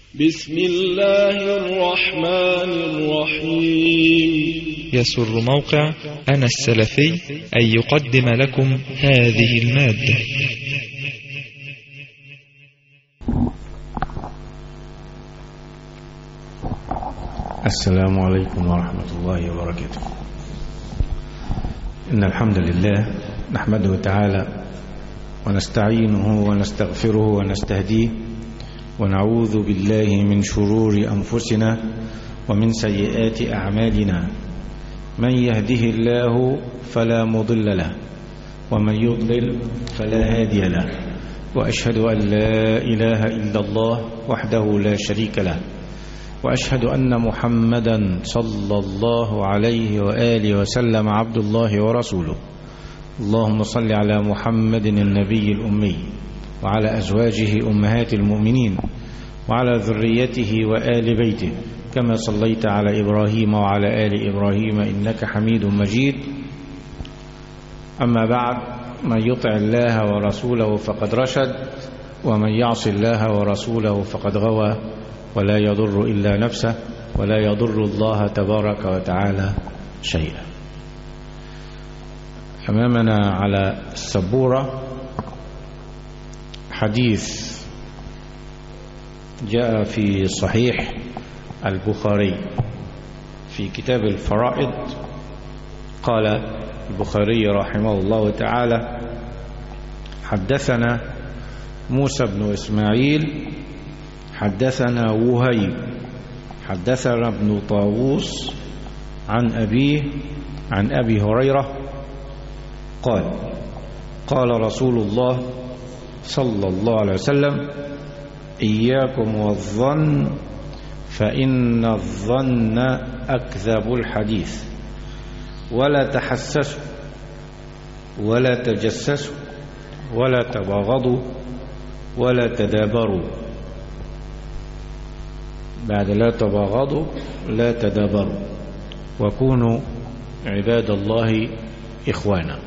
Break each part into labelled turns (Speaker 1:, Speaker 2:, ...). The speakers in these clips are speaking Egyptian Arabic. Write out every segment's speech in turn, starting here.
Speaker 1: بسم الله الرحمن الرحيم
Speaker 2: يسر موقع أنا السلفي أن يقدم لكم هذه المادة
Speaker 3: السلام عليكم ورحمة الله وبركاته إن الحمد لله نحمده تعالى ونستعينه ونستغفره ونستهديه ونعوذ بالله من شرور أنفسنا ومن سيئات أعمالنا من يهده الله فلا مضل له ومن يضلل فلا هادي له وأشهد أن لا إله إلا الله وحده لا شريك له وأشهد أن محمدا صلى الله عليه وآله وسلم عبد الله ورسوله اللهم صل على محمد النبي الأمي وعلى أزواجه أمهات المؤمنين وعلى ذريته وآل بيته كما صليت على إبراهيم وعلى آل إبراهيم إنك حميد مجيد أما بعد من يطع الله ورسوله فقد رشد ومن يعص الله ورسوله فقد غوى ولا يضر إلا نفسه ولا يضر الله تبارك وتعالى شيئا أمامنا على السبورة حديث جاء في صحيح البخاري في كتاب الفرائض قال البخاري رحمه الله تعالى حدثنا موسى بن إسماعيل حدثنا وهيب حدثنا ابن طاووس عن أبيه عن أبي هريرة قال قال رسول الله صلى الله عليه وسلم إياكم والظن فإن الظن أكذب الحديث ولا تحسسوا ولا تجسسوا ولا تباغضوا ولا تدابروا بعد لا تباغضوا لا تدابروا وكونوا عباد الله إخوانا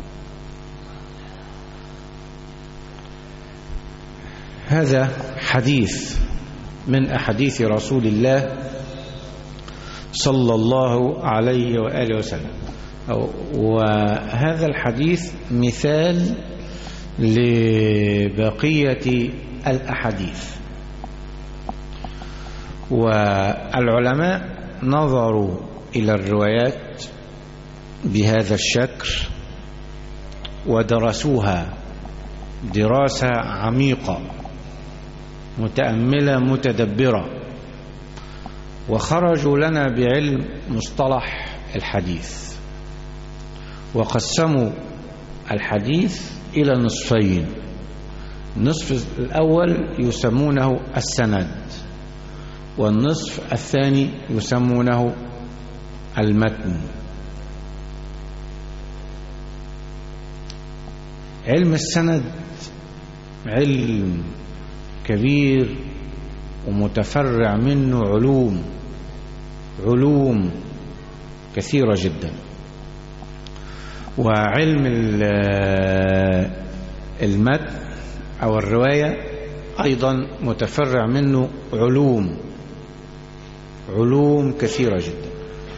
Speaker 3: هذا حديث من أحاديث رسول الله صلى الله عليه وآله وسلم وهذا الحديث مثال لبقية الأحاديث والعلماء نظروا إلى الروايات بهذا الشكل ودرسوها دراسة عميقة متأملة متدبرة وخرجوا لنا بعلم مصطلح الحديث وقسموا الحديث إلى نصفين النصف الأول يسمونه السند والنصف الثاني يسمونه المتن علم السند علم كبير ومتفرع منه علوم علوم كثيرة جدا وعلم المتن أو الرواية أيضا متفرع منه علوم علوم كثيرة جدا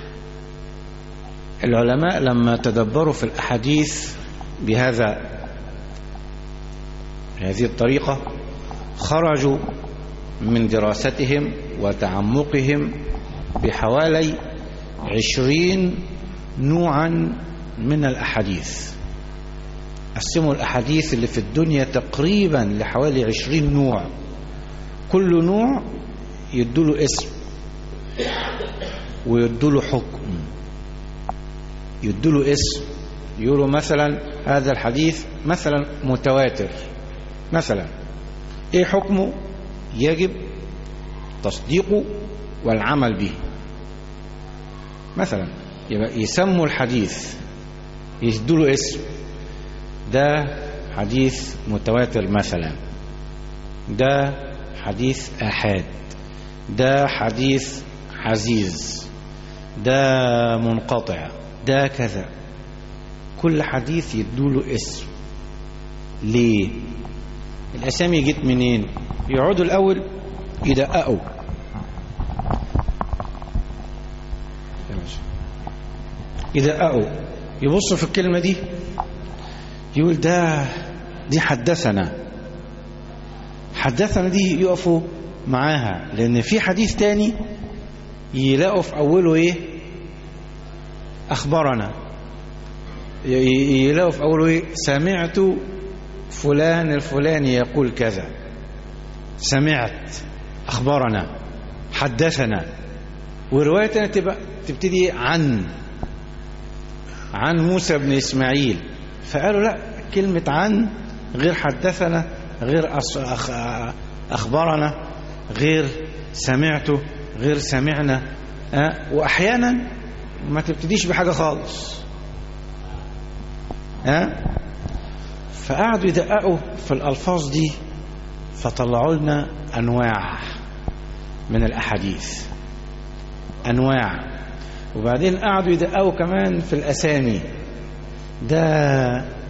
Speaker 3: العلماء لما تدبروا في الأحاديث بهذا هذه الطريقة خرجوا من دراستهم وتعمقهم بحوالي عشرين نوعا من الأحاديث قسموا الأحاديث اللي في الدنيا تقريبا لحوالي عشرين نوع كل نوع يدوله اسم ويدوله حكم يدوله اسم يقولوا مثلا هذا الحديث مثلا متواتر مثلا ايه حكمه يجب تصديقه والعمل به مثلا يبقى يسموا الحديث يدوله اسم ده حديث متواتر مثلا ده حديث آحاد ده حديث عزيز ده منقطع ده كذا كل حديث يدوله اسم ليه الأسامي جت منين يقعدوا الأول يدققوا يدققوا يبصوا في الكلمة دي يقول ده دي حدثنا حدثنا دي يقفوا معاها لأن في حديث تاني يلاقوا في أوله إيه أخبرنا يلاقوا في أوله إيه سمعت فلان الفلاني يقول كذا سمعت أخبرنا حدثنا وروايتنا تبقى تبتدي عن عن موسى بن إسماعيل فقالوا لا كلمة عن غير حدثنا غير أخ أخبرنا غير سمعته غير سمعنا أه؟ وأحيانا ما تبتديش بحاجة خالص أه؟ فقعدوا يدققوا في الألفاظ دي فطلعوا لنا أنواع من الأحاديث أنواع وبعدين قعدوا يدققوا كمان في الأسامي ده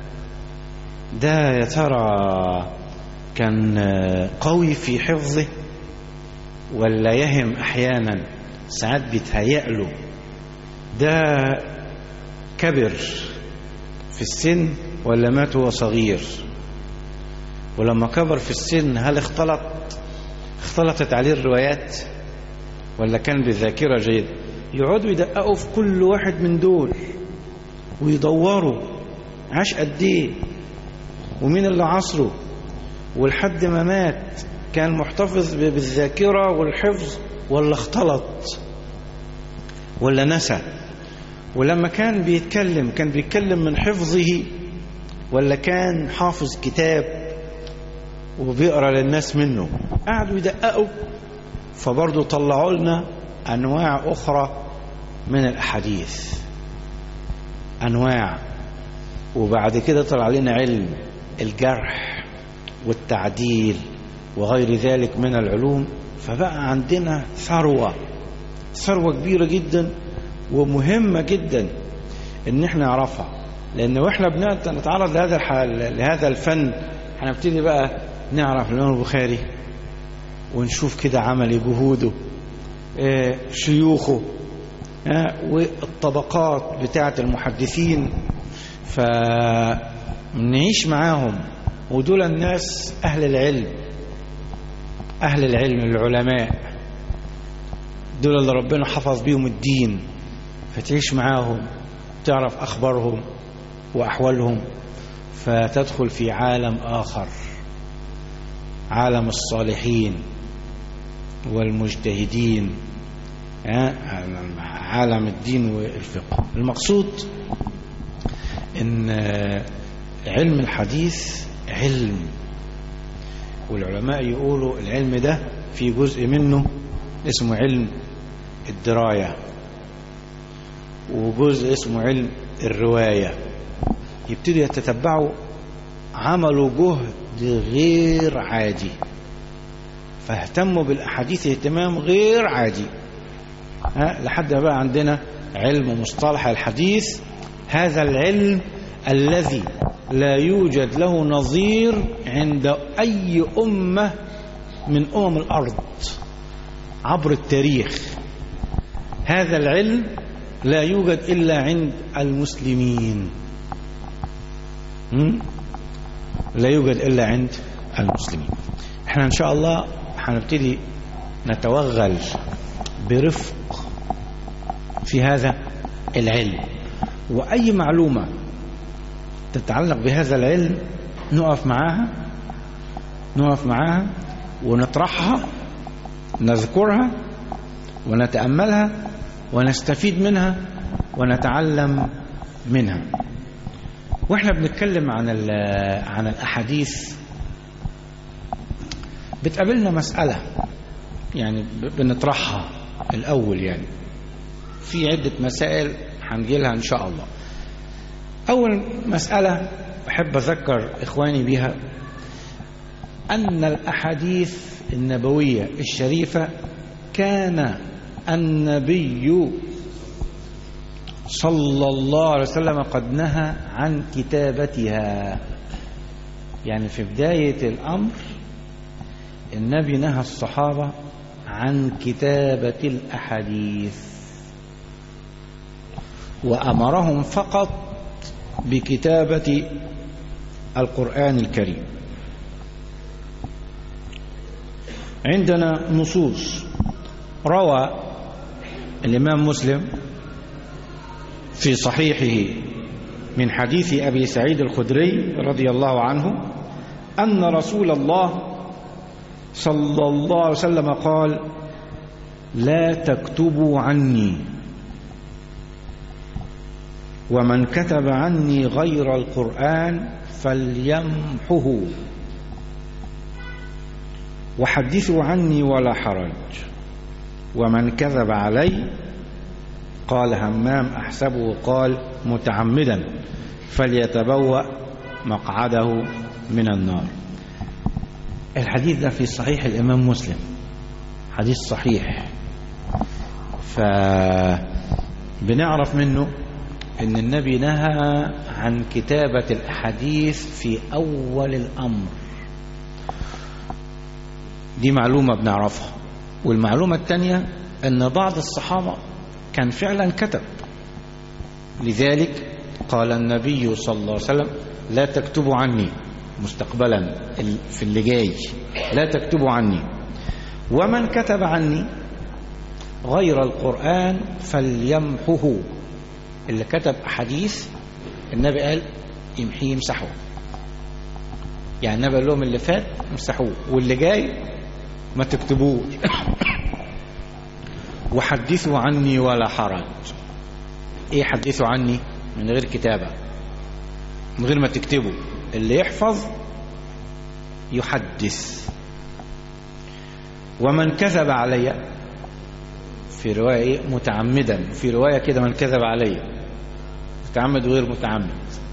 Speaker 3: ده يا ترى كان قوي في حفظه ولا يهم أحيانا ساعات بيتهيأ له ده كبر في السن ولا مات وهو صغير ولما كبر في السن هل اختلط اختلطت عليه الروايات ولا كان بالذاكرة جيدة يقعدوا يدققوا في كل واحد من دول ويدوروا عاش قد ايه ومين اللي عصره ولحد ما مات كان محتفظ بالذاكرة والحفظ ولا اختلط ولا نسى ولما كان بيتكلم كان بيتكلم من حفظه ولا كان حافظ كتاب وبيقرا للناس منه قعدوا يدققوا فبرضه طلعوا لنا انواع اخرى من الاحاديث انواع وبعد كده طلع لنا علم الجرح والتعديل وغير ذلك من العلوم فبقى عندنا ثروة ثروة كبيرة جدا ومهمة جدا ان احنا نعرفها لان واحنا بنتعرض لهذا الحال لهذا الفن هنبتدي بقى نعرف الامام البخاري ونشوف كده عمل جهوده اه شيوخه اه والطبقات بتاعة المحدثين فنعيش معاهم ودول الناس أهل العلم أهل العلم العلماء دول اللي ربنا حفظ بيهم الدين فتعيش معاهم تعرف أخبارهم وأحوالهم فتدخل في عالم آخر عالم الصالحين والمجتهدين عالم الدين والفقه المقصود ان علم الحديث علم والعلماء يقولوا العلم ده في جزء منه اسمه علم الدراية وجزء اسمه علم الرواية يبتدوا يتتبعوا عملوا جهد غير عادي فاهتموا بالأحاديث اهتمام غير عادي ها لحد ما بقى عندنا علم مصطلح الحديث هذا العلم الذي لا يوجد له نظير عند أي أمة من أمم الأرض عبر التاريخ هذا العلم لا يوجد إلا عند المسلمين لا يوجد إلا عند المسلمين احنا إن شاء الله هنبتدي نتوغل برفق في هذا العلم وأي معلومة تتعلق بهذا العلم نقف معاها نقف معاها ونطرحها نذكرها ونتأملها ونستفيد منها ونتعلم منها واحنا بنتكلم عن عن الاحاديث بتقابلنا مسألة يعني بنطرحها الأول يعني في عدة مسائل هنجي لها إن شاء الله أول مسألة أحب أذكر إخواني بها أن الأحاديث النبوية الشريفة كان النبي صلى الله عليه وسلم قد نهى عن كتابتها يعني في بداية الأمر النبي نهى الصحابة عن كتابة الأحاديث وأمرهم فقط بكتابة القرآن الكريم عندنا نصوص روى الإمام مسلم في صحيحه من حديث أبي سعيد الخدري رضي الله عنه أن رسول الله صلى الله عليه وسلم قال لا تكتبوا عني ومن كتب عني غير القرآن فليمحه وحدثوا عني ولا حرج ومن كذب علي قال همام أحسبه قال متعمدا فليتبوأ مقعده من النار الحديث ده في صحيح الإمام مسلم حديث صحيح فبنعرف منه ان النبي نهى عن كتابة الأحاديث في أول الأمر دي معلومة بنعرفها والمعلومة الثانية أن بعض الصحابة كان فعلا كتب لذلك قال النبي صلى الله عليه وسلم لا تكتبوا عني مستقبلا في اللي جاي لا تكتبوا عني ومن كتب عني غير القرآن فليمحه اللي كتب أحاديث النبي قال يمحيه يمسحه يعني النبي قال لهم اللي فات امسحوه واللي جاي ما تكتبوش وحدثوا عني ولا حرج ايه حدثوا عني من غير كتابة من غير ما تكتبوا اللي يحفظ يحدث ومن كذب علي في رواية ايه متعمدا في رواية كده من كذب علي متعمد وغير متعمد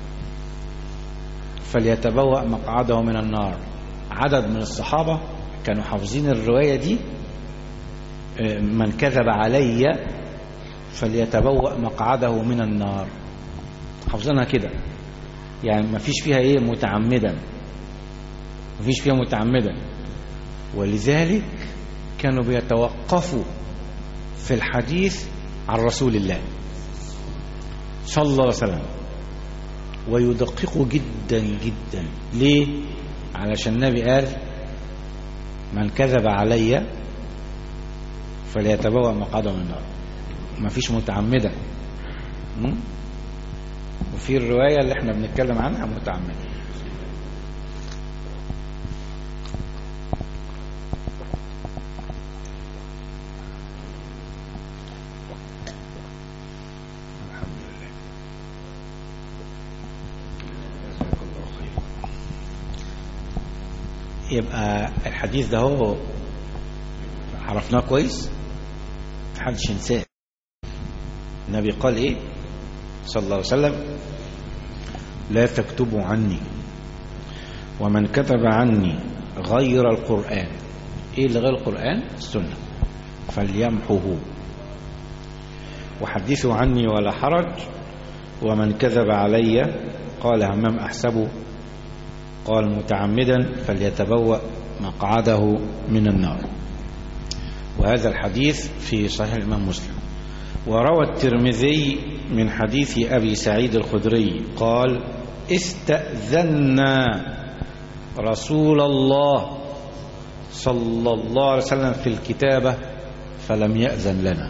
Speaker 3: فليتبوأ مقعده من النار عدد من الصحابة كانوا حافظين الرواية دي من كذب علي فليتبوأ مقعده من النار حافظينها كده يعني ما فيش فيها ايه متعمدا ما فيش فيها متعمدا ولذلك كانوا بيتوقفوا في الحديث عن رسول الله صلى الله عليه وسلم ويدققوا جدا جدا ليه علشان النبي قال من كذب علي فليتبوأ مقعده من النار ما فيش متعمدا وفي الرواية اللي احنا بنتكلم عنها متعمدا يبقى الحديث ده هو عرفناه كويس محدش ينساه النبي قال ايه صلى الله عليه وسلم لا تكتبوا عني ومن كتب عني غير القرآن ايه اللي غير القرآن السنة فليمحه وحدثوا عني ولا حرج ومن كذب علي قال همام أحسبه قال متعمدا فليتبوأ مقعده من النار وهذا الحديث في صحيح الإمام مسلم وروى الترمذي من حديث أبي سعيد الخدري قال استأذنا رسول الله صلى الله عليه وسلم في الكتابة فلم يأذن لنا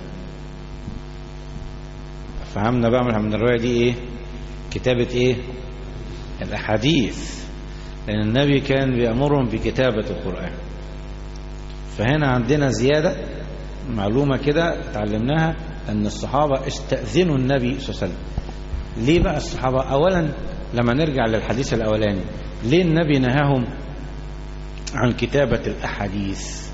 Speaker 3: فهمنا بقى من الرواية دي ايه كتابة ايه الأحاديث لأن النبي كان بيأمرهم بكتابة القرآن فهنا عندنا زيادة معلومة كده تعلمناها أن الصحابة استأذنوا النبي صلى الله عليه وسلم ليه بقى الصحابة أولا لما نرجع للحديث الأولاني ليه النبي نهاهم عن كتابة الأحاديث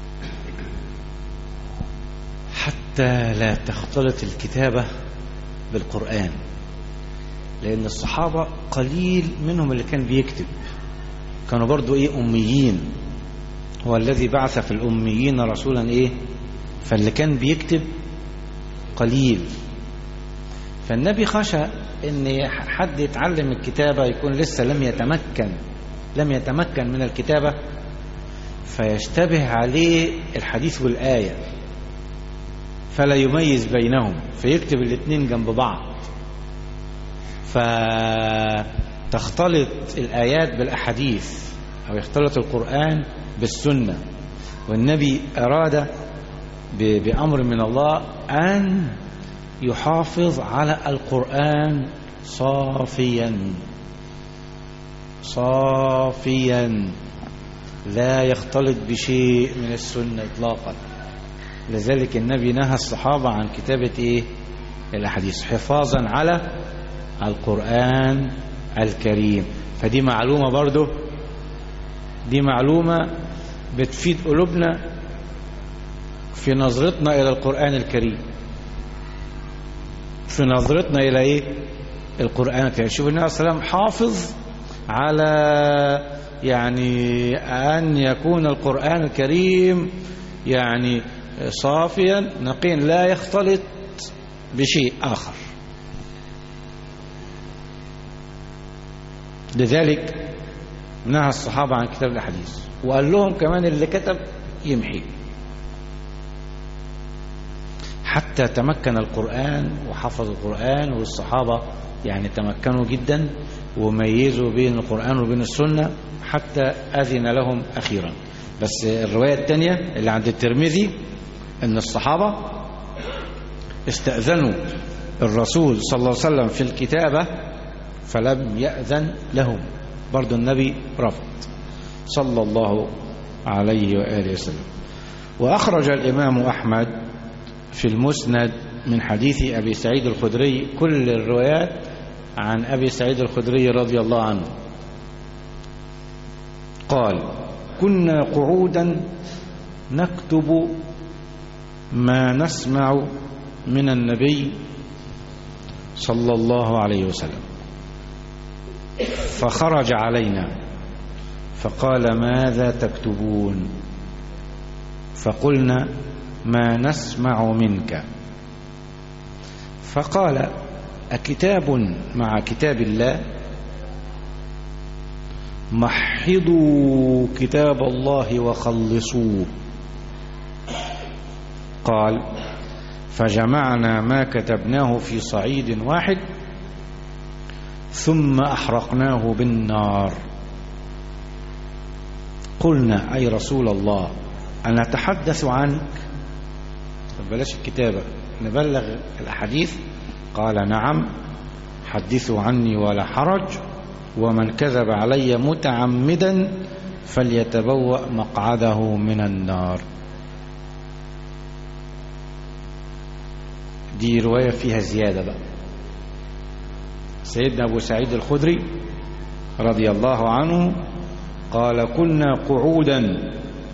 Speaker 3: حتى لا تختلط الكتابة بالقرآن لأن الصحابة قليل منهم اللي كان بيكتب كانوا برضو إيه أميين هو الذي بعث في الأميين رسولا إيه فاللي كان بيكتب قليل فالنبي خشى ان حد يتعلم الكتابة يكون لسه لم يتمكن لم يتمكن من الكتابة فيشتبه عليه الحديث والآية فلا يميز بينهم فيكتب الاثنين جنب بعض فتختلط الآيات بالأحاديث أو يختلط القرآن بالسنة والنبي أراد بأمر من الله أن يحافظ على القرآن صافيا صافيا لا يختلط بشيء من السنة إطلاقا لذلك النبي نهى الصحابة عن كتابة إيه الأحاديث حفاظا على القرآن الكريم فدي معلومة برضو دي معلومة بتفيد قلوبنا في نظرتنا إلى القرآن الكريم في نظرتنا إلى إيه القرآن الكريم شوف النبي صلى الله عليه وسلم حافظ على يعني أن يكون القرآن الكريم يعني صافيا نقيا لا يختلط بشيء آخر لذلك نهى الصحابة عن كتاب الحديث وقال لهم كمان اللي كتب يمحي حتى تمكن القرآن وحفظ القرآن والصحابة يعني تمكنوا جدا وميزوا بين القرآن وبين السنة حتى أذن لهم أخيرا بس الرواية الثانية اللي عند الترمذي أن الصحابة استأذنوا الرسول صلى الله عليه وسلم في الكتابة فلم يأذن لهم برضو النبي رفض صلى الله عليه وآله وسلم وأخرج الإمام أحمد في المسند من حديث أبي سعيد الخدري كل الروايات عن أبي سعيد الخدري رضي الله عنه قال كنا قعودا نكتب ما نسمع من النبي صلى الله عليه وسلم فخرج علينا فقال ماذا تكتبون فقلنا ما نسمع منك فقال أكتاب مع كتاب الله محضوا كتاب الله وخلصوه قال فجمعنا ما كتبناه في صعيد واحد ثم أحرقناه بالنار قلنا أي رسول الله أنا أتحدث عنك بلاش الكتابة نبلغ الأحاديث قال نعم حدثوا عني ولا حرج ومن كذب علي متعمدا فليتبوأ مقعده من النار دي رواية فيها زيادة بقى سيدنا أبو سعيد الخدري رضي الله عنه قال كنا قعودا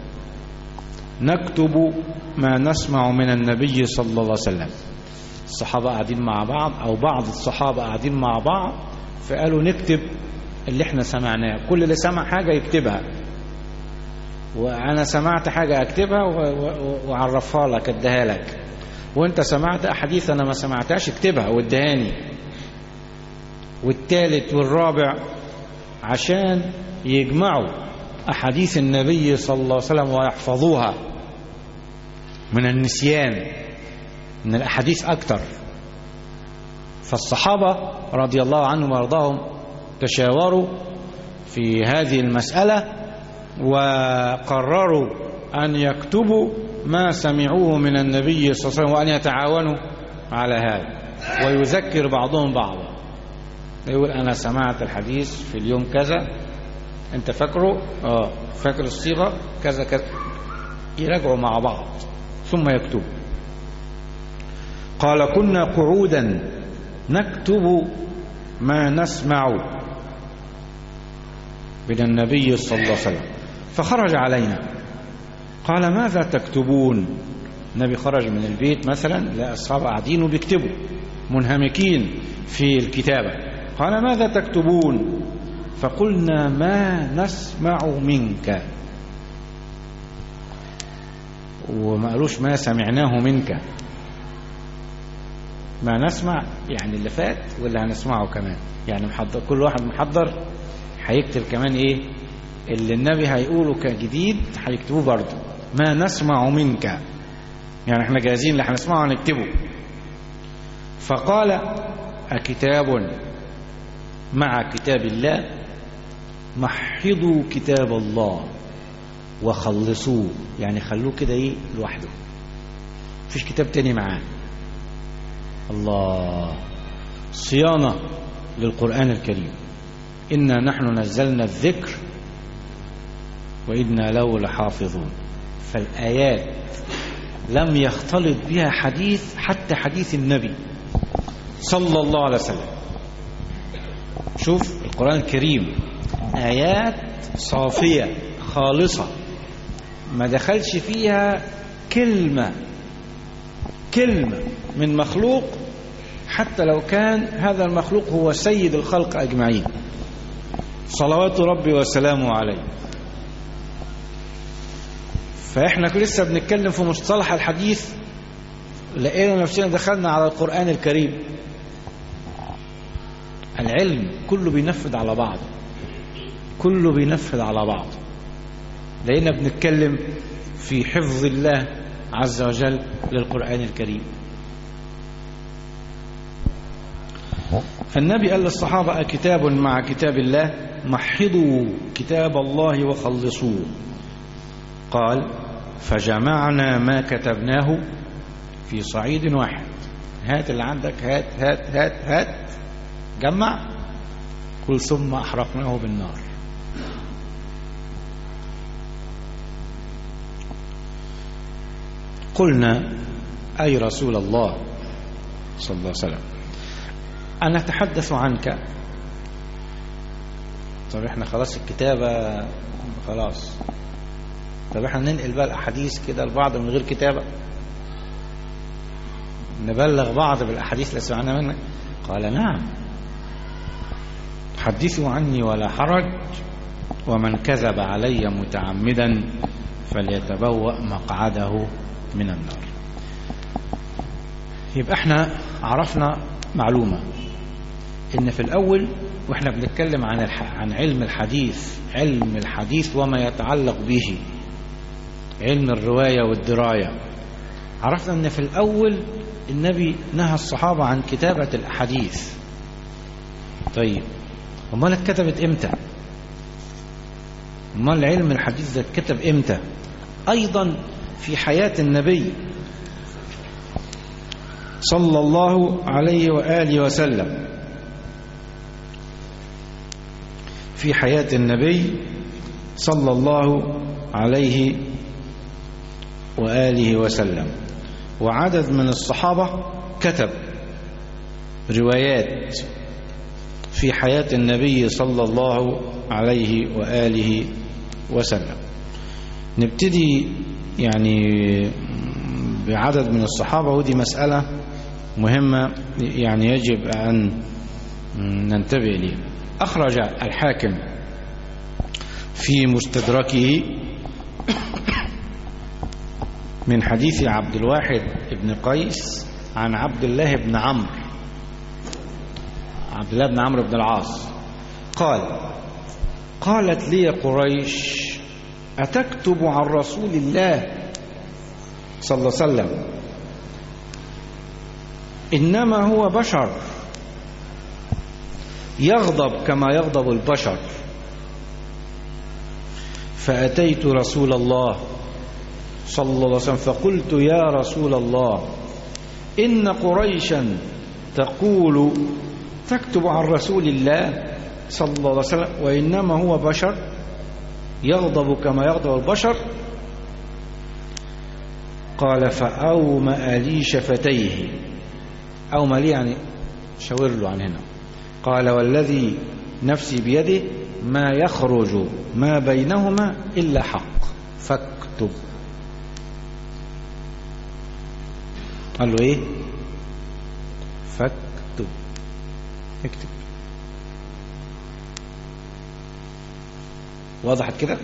Speaker 3: نكتب ما نسمع من النبي صلى الله عليه وسلم الصحابة قاعدين مع بعض أو بعض الصحابة قاعدين مع بعض فقالوا نكتب اللي احنا سمعناه كل اللي سمع حاجة يكتبها وأنا سمعت حاجة أكتبها وأعرفها لك أديها لك وأنت سمعت أحاديث أنا ما سمعتهاش اكتبها وادهاني والثالث والرابع عشان يجمعوا أحاديث النبي صلى الله عليه وسلم ويحفظوها من النسيان من الأحاديث أكثر فالصحابة رضي الله عنهم وارضاهم تشاوروا في هذه المسألة وقرروا أن يكتبوا ما سمعوه من النبي صلى الله عليه وسلم وأن يتعاونوا على هذا ويذكر بعضهم بعضا يقول أنا سمعت الحديث في اليوم كذا أنت فاكره آه فاكر الصيغة كذا كذا يراجعوا مع بعض ثم يكتبوا قال كنا قعودا نكتب ما نسمع من النبي صلى الله عليه وسلم فخرج علينا قال ماذا تكتبون النبي خرج من البيت مثلا لا أصحاب قاعدين وبيكتبوا منهمكين في الكتابة قال ماذا تكتبون فقلنا ما نسمع منك وما قالوش ما سمعناه منك ما نسمع يعني اللي فات واللي هنسمعه كمان يعني محضر كل واحد محضر هيكتب كمان ايه اللي النبي هيقوله كجديد هيكتبوه برضه ما نسمع منك يعني احنا جاهزين اللي هنسمعه هنكتبه فقال أكتاب مع كتاب الله محضوا كتاب الله وخلصوه يعني خلوه كده ايه لوحده مفيش كتاب تاني معاه الله صيانة للقرآن الكريم إنا نحن نزلنا الذكر وإنا له لحافظون فالآيات لم يختلط بها حديث حتى حديث النبي صلى الله عليه وسلم شوف القرآن الكريم آيات صافية خالصة ما دخلش فيها كلمة كلمة من مخلوق حتى لو كان هذا المخلوق هو سيد الخلق أجمعين صلوات ربي وسلامه عليه فإحنا لسه بنتكلم في مصطلح الحديث لقينا نفسنا دخلنا على القرآن الكريم العلم كله بينفذ على بعض كله بينفذ على بعض لقينا بنتكلم في حفظ الله عز وجل للقرآن الكريم النبي قال للصحابة كتاب مع كتاب الله محضوا كتاب الله وخلصوه قال فجمعنا ما كتبناه في صعيد واحد هات اللي عندك هات هات هات هات جمع قل ثم أحرقناه بالنار قلنا أي رسول الله صلى الله عليه وسلم أنا أتحدث عنك طب احنا خلاص الكتابة خلاص طب احنا ننقل بقى الأحاديث كده لبعض من غير كتابة نبلغ بعض بالأحاديث اللي سمعنا منك قال نعم حدثوا عني ولا حرج ومن كذب علي متعمدا فليتبوأ مقعده من النار يبقى احنا عرفنا معلومة ان في الاول واحنا بنتكلم عن الح... عن علم الحديث علم الحديث وما يتعلق به علم الرواية والدراية عرفنا ان في الاول النبي نهى الصحابة عن كتابة الاحاديث طيب امال اتكتبت امتى امال علم الحديث ده اتكتب امتى ايضا في حياة النبي صلى الله عليه وآله وسلم في حياة النبي صلى الله عليه وآله وسلم وعدد من الصحابة كتب روايات في حياة النبي صلى الله عليه وآله وسلم نبتدي يعني بعدد من الصحابة ودي مسألة مهمة يعني يجب أن ننتبه لها أخرج الحاكم في مستدركه من حديث عبد الواحد بن قيس عن عبد الله بن عمرو عبد الله بن عمرو بن العاص قال قالت لي قريش أتكتب عن رسول الله صلى الله عليه وسلم إنما هو بشر يغضب كما يغضب البشر فأتيت رسول الله صلى الله عليه وسلم فقلت يا رسول الله إن قريشا تقول تكتب عن رسول الله صلى الله عليه وسلم وإنما هو بشر يغضب كما يغضب البشر قال فأومأ لي شفتيه أومأ لي يعني شاور له عن هنا قال والذي نفسي بيده ما يخرج ما بينهما إلا حق فاكتب قال له ايه فاكتب اكتب وضحت كده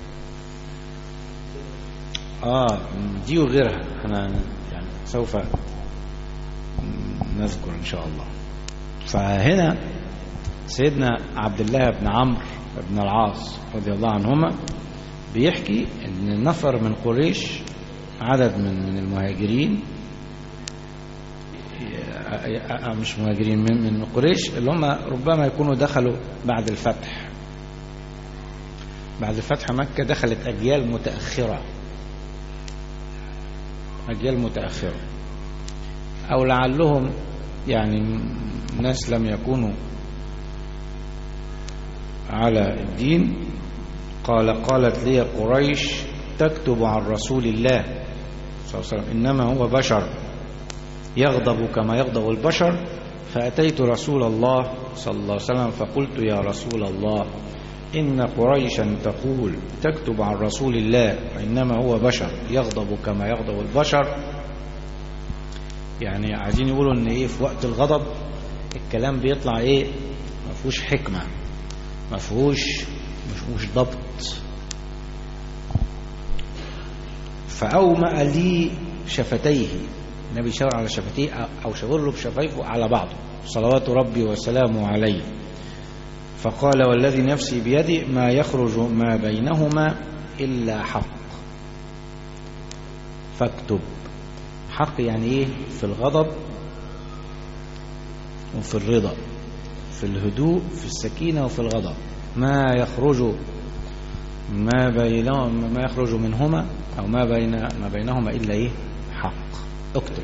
Speaker 3: اه دي وغيرها انا يعني سوف نذكر ان شاء الله فهنا سيدنا عبد الله بن عمرو بن العاص رضي الله عنهما بيحكي ان نفر من قريش عدد من من المهاجرين مش مهاجرين من من قريش اللي هم ربما يكونوا دخلوا بعد الفتح بعد فتح مكة دخلت أجيال متأخرة أجيال متأخرة أو لعلهم يعني ناس لم يكونوا على الدين قال قالت لي قريش تكتب عن رسول الله صلى الله عليه وسلم إنما هو بشر يغضب كما يغضب البشر فأتيت رسول الله صلى الله عليه وسلم فقلت يا رسول الله إن قريشا تقول تكتب عن رسول الله وإنما هو بشر يغضب كما يغضب البشر يعني عايزين يقولوا ان ايه في وقت الغضب الكلام بيطلع ايه ما فيهوش حكمة ما فيهوش مش فيهوش ضبط فأومأ لي شفتيه النبي شاور على شفتيه أو شاور له بشفايفه على بعضه صلوات ربي وسلامه عليه فقال والذي نفسي بيدي ما يخرج ما بينهما إلا حق فاكتب حق يعني ايه في الغضب وفي الرضا في الهدوء في السكينة وفي الغضب ما يخرج ما بينهم ما يخرج منهما أو ما بين ما بينهما إلا إيه حق اكتب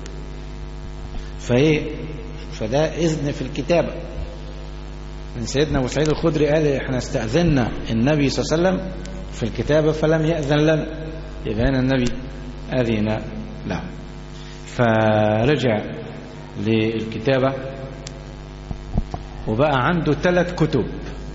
Speaker 3: فإيه فده إذن في الكتابة من سيدنا أبو سعيد الخدري قال إحنا استأذنا النبي صلى الله عليه وسلم في الكتابة فلم يأذن لنا يبقى هنا النبي أذن له فرجع للكتابة وبقى عنده ثلاث كتب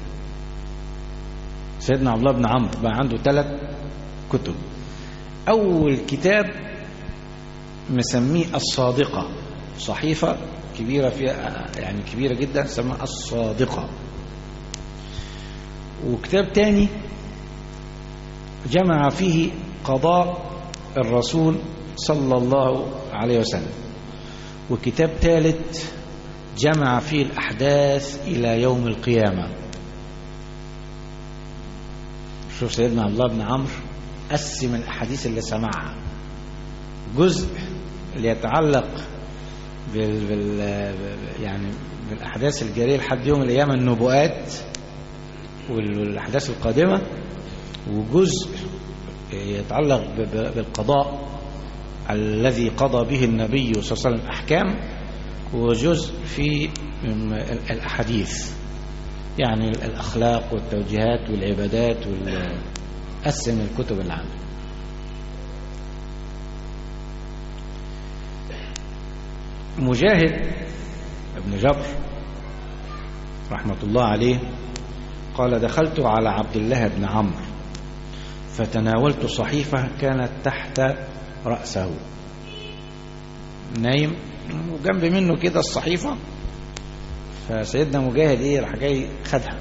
Speaker 3: سيدنا عبد الله بن عمرو بقى عنده ثلاث كتب أول كتاب مسميه الصادقة صحيفة كبيرة فيها يعني كبيرة جدا سمى الصادقة وكتاب تاني جمع فيه قضاء الرسول صلى الله عليه وسلم وكتاب ثالث جمع فيه الأحداث إلى يوم القيامة شوف سيدنا عبد الله بن عمرو قسم الأحاديث اللي سمعها جزء اللي يتعلق بال... بال... يعني بالأحداث الجارية لحد يوم القيامة النبوءات والأحداث القادمة وجزء يتعلق ب... بالقضاء الذي قضى به النبي صلى الله عليه وسلم أحكام وجزء في الأحاديث يعني الأخلاق والتوجيهات والعبادات قسم الكتب اللي عنده مجاهد ابن جبر رحمة الله عليه قال دخلت على عبد الله بن عمرو فتناولت صحيفة كانت تحت رأسه نايم وجنب منه كده الصحيفة فسيدنا مجاهد ايه راح جاي خدها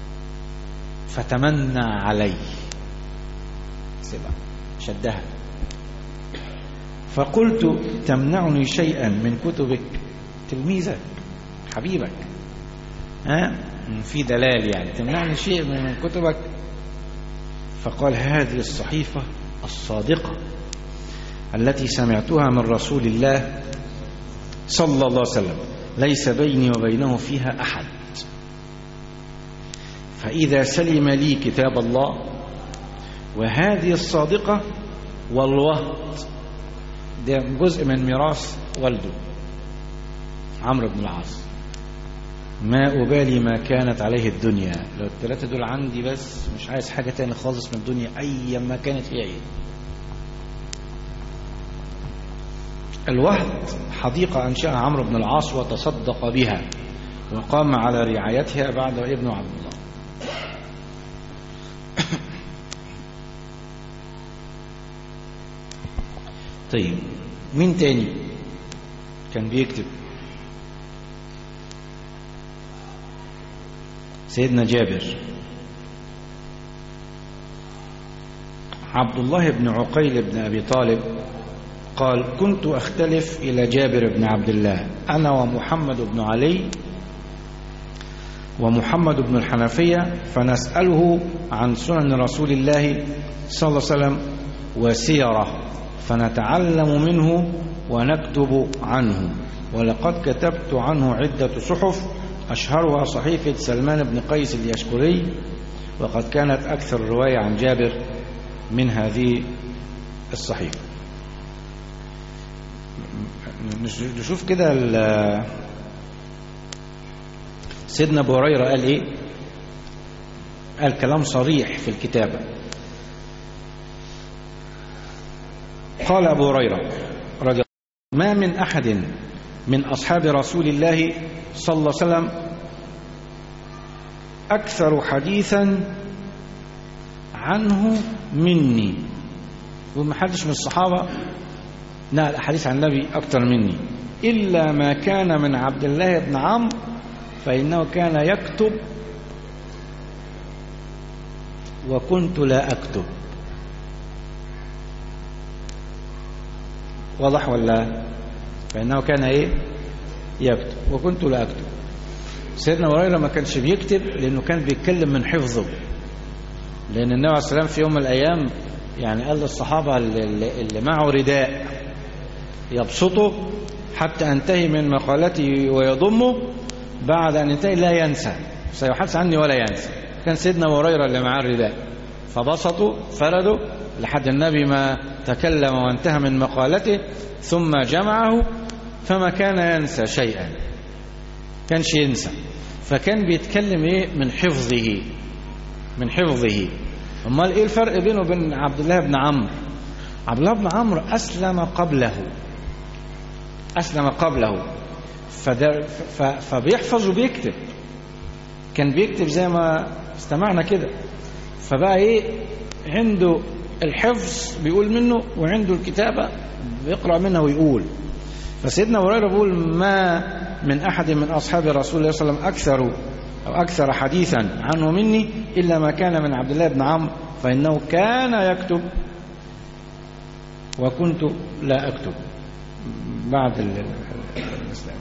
Speaker 3: فتمنى علي سيبها شدها فقلت تمنعني شيئا من كتبك تلميذك حبيبك ها في دلال يعني تمنعني شيء من كتبك فقال هذه الصحيفة الصادقة التي سمعتها من رسول الله صلى الله عليه وسلم ليس بيني وبينه فيها أحد فإذا سلم لي كتاب الله وهذه الصادقة والوهد ده جزء من ميراث والده عمرو بن العاص ما أبالي ما كانت عليه الدنيا لو الثلاثة دول عندي بس مش عايز حاجة تاني خالص من الدنيا أي ما كانت هي ايه الوهد حديقة أنشأها عمرو بن العاص وتصدق بها وقام على رعايتها بعد ابن عبد الله طيب مين تاني كان بيكتب سيدنا جابر عبد الله بن عقيل بن أبي طالب قال كنت أختلف إلى جابر بن عبد الله أنا ومحمد بن علي ومحمد بن الحنفية فنسأله عن سنن رسول الله صلى الله عليه وسلم وسيره فنتعلم منه ونكتب عنه ولقد كتبت عنه عدة صحف أشهرها صحيفة سلمان بن قيس اليشكري وقد كانت أكثر رواية عن جابر من هذه الصحيفة نشوف كده سيدنا ابو هريره قال ايه قال كلام صريح في الكتابه قال ابو هريره رضي ما من احد من اصحاب رسول الله صلى الله عليه وسلم اكثر حديثا عنه مني وما حدش من الصحابه نقل احاديث عن النبي اكثر مني الا ما كان من عبد الله بن عمرو فإنه كان يكتب وكنت لا أكتب واضح ولا فإنه كان إيه يكتب وكنت لا أكتب سيدنا هريرة ما كانش بيكتب لأنه كان بيتكلم من حفظه لأن النبي عليه السلام في يوم من الأيام يعني قال للصحابة اللي, اللي معه رداء يبسطه حتى أنتهي من مقالته ويضمه بعد أن ينتهي لا ينسى سيحدث عني ولا ينسى كان سيدنا هريرة اللي معاه الرداء فبسطوا فردوا لحد النبي ما تكلم وانتهى من مقالته ثم جمعه فما كان ينسى شيئا كانش ينسى فكان بيتكلم ايه من حفظه من حفظه امال ايه الفرق بينه وبين عبد الله بن عمرو عبد الله بن عمرو اسلم قبله اسلم قبله فبيحفظ وبيكتب كان بيكتب زي ما استمعنا كده فبقى ايه عنده الحفظ بيقول منه وعنده الكتابة بيقرأ منها ويقول فسيدنا هريرة بيقول ما من أحد من أصحاب رسول الله صلى الله عليه وسلم أكثر أو أكثر حديثا عنه مني إلا ما كان من عبد الله بن عمرو فإنه كان يكتب وكنت لا أكتب بعد الإسلام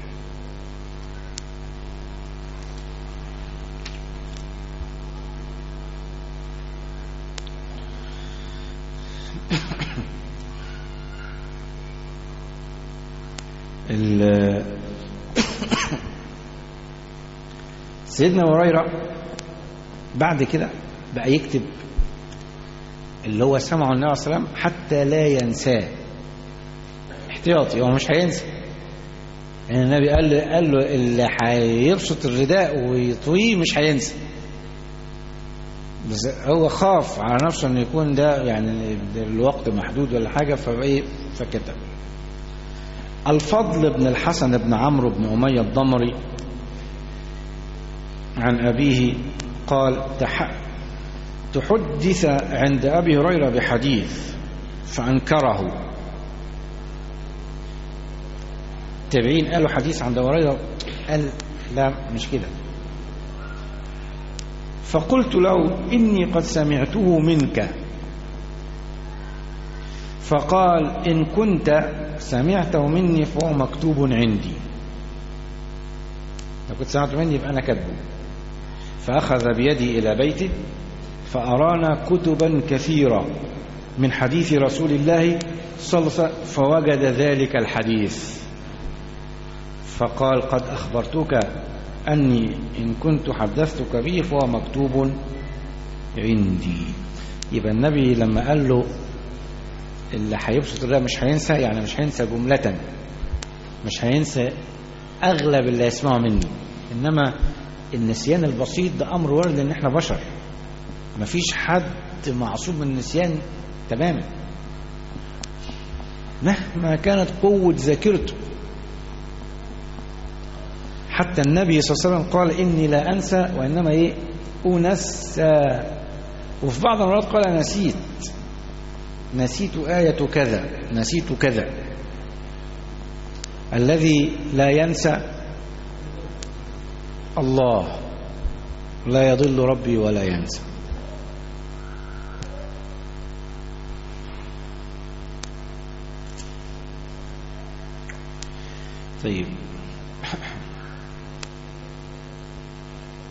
Speaker 3: سيدنا هريرة بعد كده بقى يكتب اللي هو سمعه النبي صلى الله عليه وسلم حتى لا ينساه احتياطي هو مش هينسى يعني النبي قال له, قال له اللي هيبسط الرداء ويطويه مش هينسى بس هو خاف على نفسه ان يكون ده يعني الوقت محدود ولا حاجه فايه فكتب الفضل بن الحسن بن عمرو بن أمية الضمري عن أبيه قال تح تحدث عند أبي هريرة بحديث فأنكره التابعين قالوا حديث عند هريرة قال لا مش كده فقلت له إني قد سمعته منك فقال إن كنت سمعته مني فهو مكتوب عندي لو كنت سمعته مني يبقى أنا كاتبه فأخذ بيدي إلى بيته فأرانا كتبا كثيرة من حديث رسول الله صلى الله عليه وسلم فوجد ذلك الحديث فقال قد أخبرتك أني إن كنت حدثتك به فهو مكتوب عندي يبقى النبي لما قال له اللي هيبسط الله مش هينسى يعني مش هينسى جملة مش هينسى أغلب اللي يسمعه مني إنما النسيان البسيط ده أمر وارد إن إحنا بشر مفيش حد معصوم من النسيان تماما مهما كانت قوة ذاكرته حتى النبي صلى الله عليه وسلم قال إني لا أنسى وإنما إيه أنسى وفي بعض المرات قال نسيت نسيت آية كذا نسيت كذا الذي لا ينسى الله لا يضل ربي ولا ينسى طيب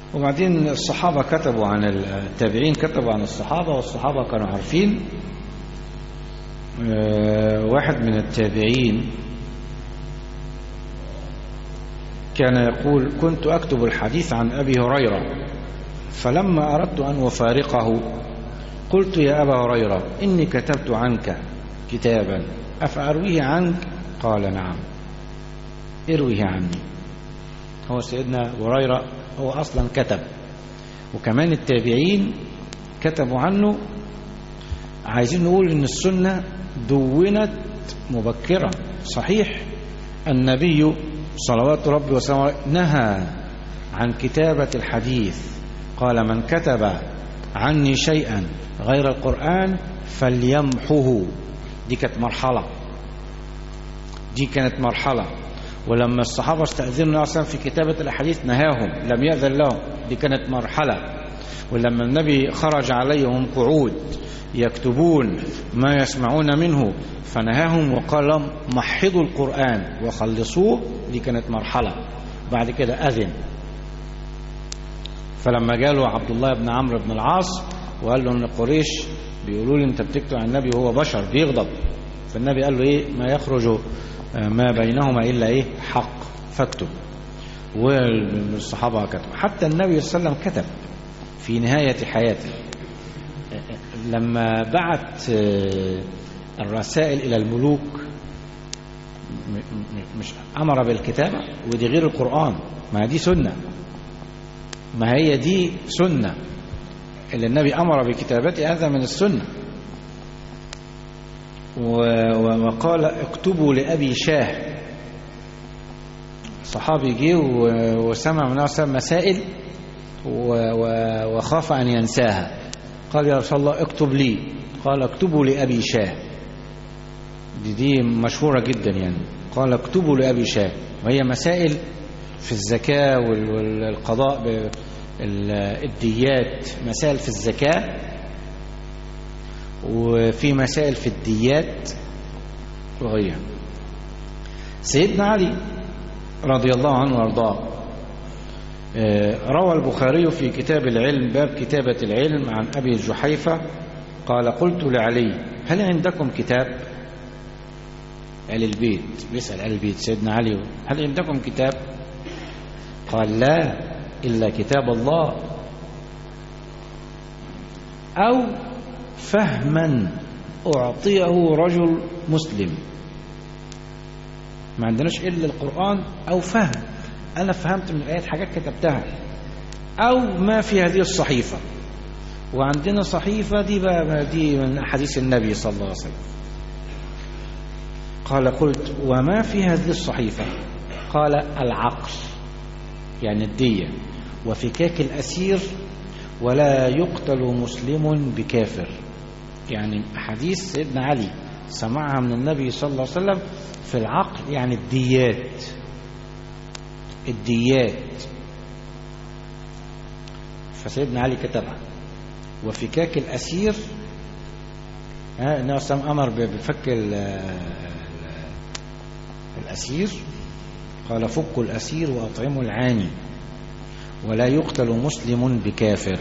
Speaker 3: وبعدين الصحابة كتبوا عن التابعين كتبوا عن الصحابة والصحابة كانوا عارفين آه، واحد من التابعين كان يقول كنت أكتب الحديث عن أبي هريرة فلما أردت أن أفارقه قلت يا أبا هريرة إني كتبت عنك كتابا أفأرويه عنك قال نعم ارويه عني هو سيدنا هريرة هو أصلا كتب وكمان التابعين كتبوا عنه عايزين نقول إن السنة دونت مبكرة صحيح النبي صلوات ربي وسلامه نهى عن كتابة الحديث قال من كتب عني شيئا غير القرآن فليمحه دي كانت مرحلة دي كانت مرحلة ولما الصحابة استأذنوا أصلا في كتابة الأحاديث نهاهم لم يأذن لهم دي كانت مرحلة ولما النبي خرج عليهم قعود يكتبون ما يسمعون منه فنهاهم وقال لهم محضوا القرآن وخلصوه دي كانت مرحلة بعد كده أذن فلما جاله عبد الله بن عمرو بن العاص وقال له ان قريش بيقولوا لي انت بتكتب عن النبي وهو بشر بيغضب فالنبي قال له ايه ما يخرج ما بينهما الا ايه حق فاكتب والصحابه كتبوا حتى النبي صلى الله عليه وسلم كتب في نهايه حياته لما بعت الرسائل الى الملوك مش امر بالكتابه ودي غير القران ما دي سنه ما هي دي سنة اللي النبي أمر بكتابته هذا من السنة وقال اكتبوا لأبي شاه صحابي جه وسمع من نفسه مسائل وخاف أن ينساها قال يا رسول الله اكتب لي قال اكتبوا لأبي شاه دي, دي مشهورة جدا يعني قال اكتبوا لأبي شاه وهي مسائل في الزكاة والقضاء الديات مسائل في الزكاة وفي مسائل في الديات وغيرها سيدنا علي رضي الله عنه وارضاه روى البخاري في كتاب العلم باب كتابة العلم عن أبي جحيفة قال قلت لعلي هل عندكم كتاب آل البيت بيسأل آل البيت سيدنا علي هل عندكم كتاب قال لا إلا كتاب الله أو فهما أعطيه رجل مسلم ما عندناش إلا القرآن أو فهم أنا فهمت من الآيات حاجات كتبتها أو ما في هذه الصحيفة وعندنا صحيفة دي بقى دي من أحاديث النبي صلى الله عليه وسلم قال قلت وما في هذه الصحيفة قال العقل يعني الدية وفكاك الأسير ولا يقتل مسلم بكافر يعني حديث سيدنا علي سمعها من النبي صلى الله عليه وسلم في العقل يعني الديات الديات فسيدنا علي كتبها وفكاك الأسير ها النبي صلى الله عليه وسلم أمر بفك الأسير قال فكوا الأسير وأطعموا العاني ولا يقتل مسلم بكافر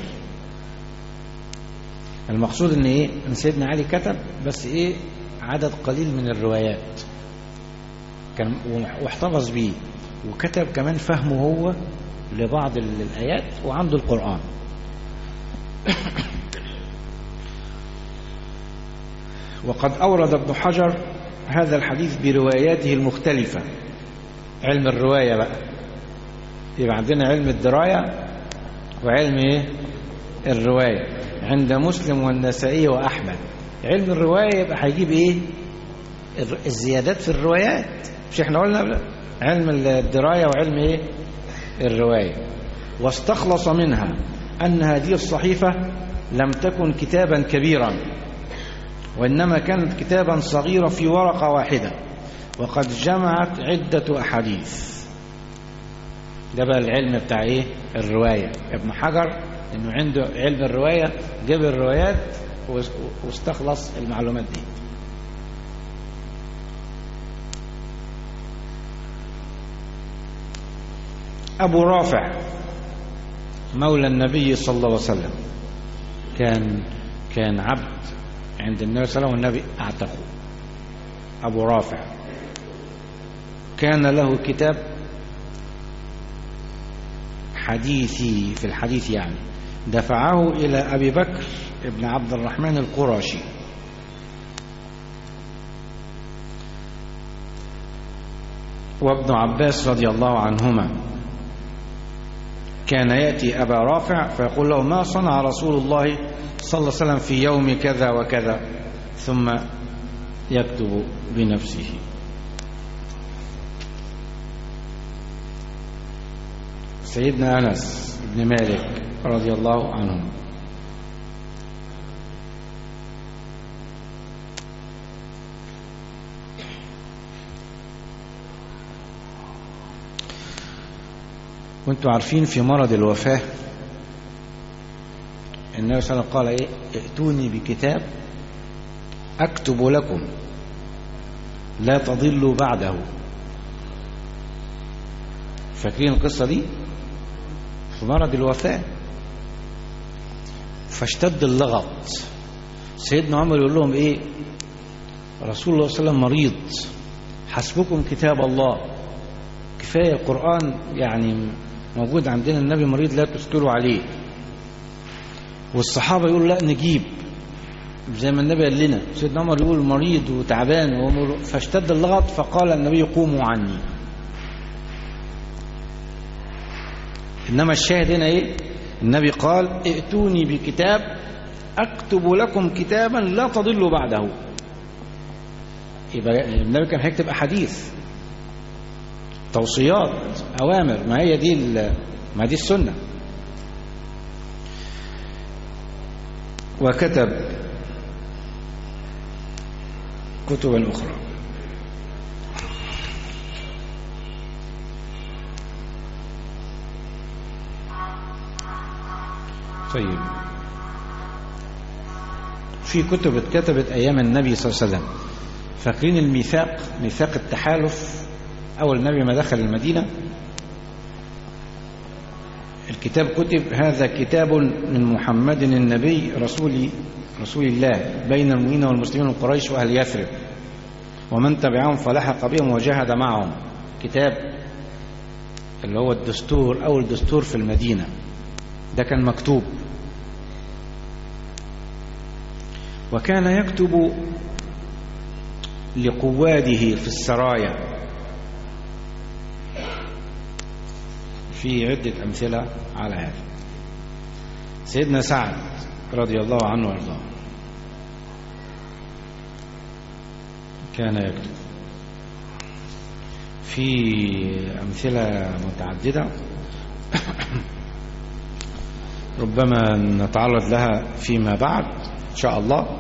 Speaker 3: المقصود ان ايه ان سيدنا علي كتب بس ايه عدد قليل من الروايات كان واحتفظ بيه وكتب كمان فهمه هو لبعض الآيات وعنده القرآن وقد أورد ابن حجر هذا الحديث برواياته المختلفة علم الرواية بقى يبقى عندنا علم الدراية وعلم ايه الرواية عند مسلم والنسائي وأحمد علم الرواية يبقى هيجيب ايه الزيادات في الروايات مش احنا قلنا علم الدراية وعلم ايه الرواية واستخلص منها أن هذه الصحيفة لم تكن كتابا كبيرا وإنما كانت كتابا صغيرة في ورقة واحدة وقد جمعت عدة أحاديث ده بقى العلم بتاع ايه الرواية ابن حجر انه عنده علم الرواية جاب الروايات واستخلص المعلومات دي أبو رافع مولى النبي صلى الله عليه وسلم كان كان عبد عند النبي صلى الله عليه وسلم والنبي اعتقه ابو رافع كان له كتاب حديثي في الحديث يعني دفعه إلى أبي بكر ابن عبد الرحمن القرشي وابن عباس رضي الله عنهما كان يأتي أبا رافع فيقول له ما صنع رسول الله صلى الله عليه وسلم في يوم كذا وكذا ثم يكتب بنفسه سيدنا أنس بن مالك رضي الله عنه وانتم عارفين في مرض الوفاة النبي صلى الله عليه وسلم قال ايه ائتوني بكتاب اكتب لكم لا تضلوا بعده فاكرين القصة دي في مرض الوفاة فاشتد اللغط سيدنا عمر يقول لهم ايه رسول الله صلى الله عليه وسلم مريض حسبكم كتاب الله كفاية القرآن يعني موجود عندنا النبي مريض لا تشكلوا عليه والصحابة يقولوا لا نجيب زي ما النبي قال لنا سيدنا عمر يقول مريض وتعبان فاشتد اللغط فقال النبي قوموا عني إنما الشاهد هنا إيه النبي قال ائتوني بكتاب أكتب لكم كتابا لا تضلوا بعده يبقى النبي كان هيكتب أحاديث توصيات أوامر ما هي دي ما دي السنة وكتب كتبا أخرى طيب في كتب اتكتبت أيام النبي صلى الله عليه وسلم فاكرين الميثاق ميثاق التحالف أول النبي ما دخل المدينة الكتاب كتب هذا كتاب من محمد النبي رسول رسول الله بين المؤمنين والمسلمين وقريش وأهل يثرب ومن تبعهم فلحق بهم وجاهد معهم كتاب اللي هو الدستور أول دستور في المدينة ده كان مكتوب وكان يكتب لقواده في السرايا في عدة أمثلة على هذا سيدنا سعد رضي الله عنه وارضاه كان يكتب في أمثلة متعددة ربما نتعرض لها فيما بعد إن شاء الله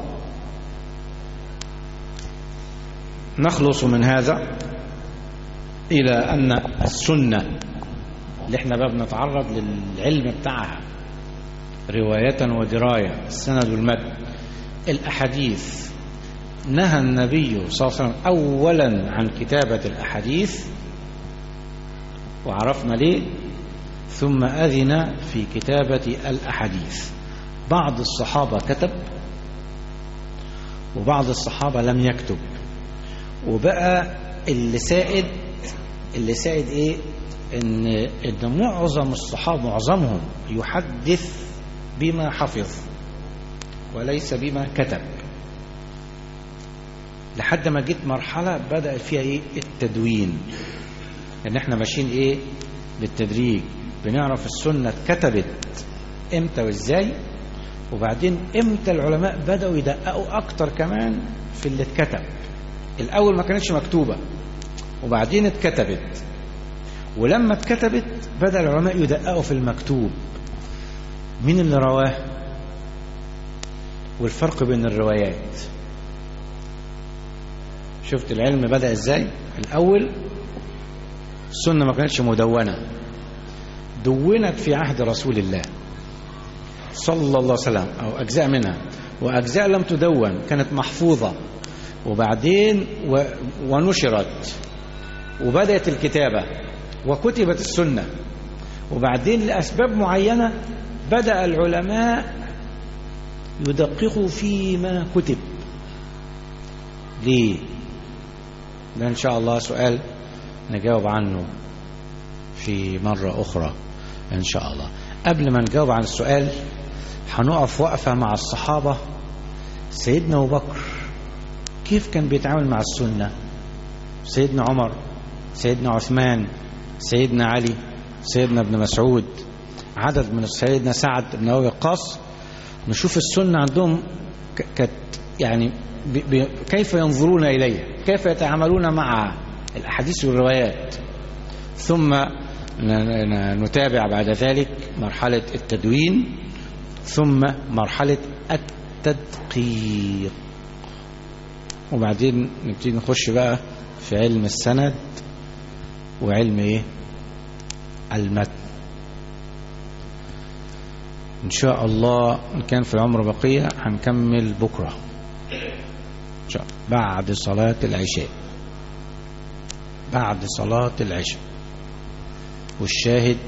Speaker 3: نخلص من هذا إلى أن السنة اللي احنا بقى بنتعرض للعلم بتاعها رواية ودراية السند والمتن الأحاديث نهى النبي صلى الله عليه وسلم أولا عن كتابة الأحاديث وعرفنا ليه ثم أذن في كتابة الأحاديث بعض الصحابة كتب وبعض الصحابة لم يكتب وبقى اللي سائد اللي سائد ايه ان ان معظم الصحابة معظمهم يحدث بما حفظ وليس بما كتب لحد ما جيت مرحلة بدأ فيها ايه التدوين ان احنا ماشيين ايه بالتدريج بنعرف السنة اتكتبت امتى وازاي وبعدين امتى العلماء بدأوا يدققوا اكتر كمان في اللي اتكتب الاول ما كانتش مكتوبة وبعدين اتكتبت ولما اتكتبت بدأ العلماء يدققوا في المكتوب مين اللي رواه والفرق بين الروايات شفت العلم بدأ ازاي الاول السنة ما كانتش مدونة دونت في عهد رسول الله صلى الله عليه وسلم أو أجزاء منها وأجزاء لم تدون كانت محفوظة وبعدين و... ونشرت وبدأت الكتابة وكتبت السنة وبعدين لأسباب معينة بدأ العلماء يدققوا فيما كتب ليه ده إن شاء الله سؤال نجاوب عنه في مرة أخرى إن شاء الله قبل ما نجاوب عن السؤال هنقف وقفة مع الصحابة سيدنا أبو بكر كيف كان بيتعامل مع السنة سيدنا عمر سيدنا عثمان سيدنا علي سيدنا ابن مسعود عدد من سيدنا سعد بن أبي وقاص نشوف السنة عندهم كانت يعني ب ب كيف ينظرون إليها كيف يتعاملون مع الأحاديث والروايات ثم نتابع بعد ذلك مرحلة التدوين ثم مرحلة التدقيق وبعدين نبتدي نخش بقى في علم السند وعلم ايه المتن ان شاء الله ان كان في العمر بقية هنكمل بكرة إن شاء الله بعد صلاة العشاء بعد صلاة العشاء والشاهد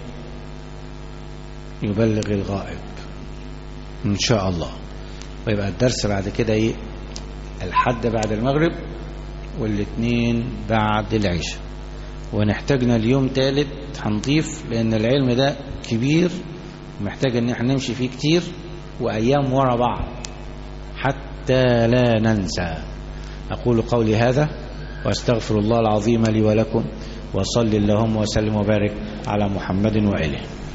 Speaker 3: يبلغ الغائب ان شاء الله ويبقى الدرس بعد كده ايه الحد بعد المغرب والاثنين بعد العشاء ونحتاجنا اليوم ثالث هنضيف لان العلم ده كبير محتاج ان احنا نمشي فيه كتير وايام ورا بعض حتى لا ننسى اقول قولي هذا واستغفر الله العظيم لي ولكم وصل اللهم وسلم وبارك على محمد واله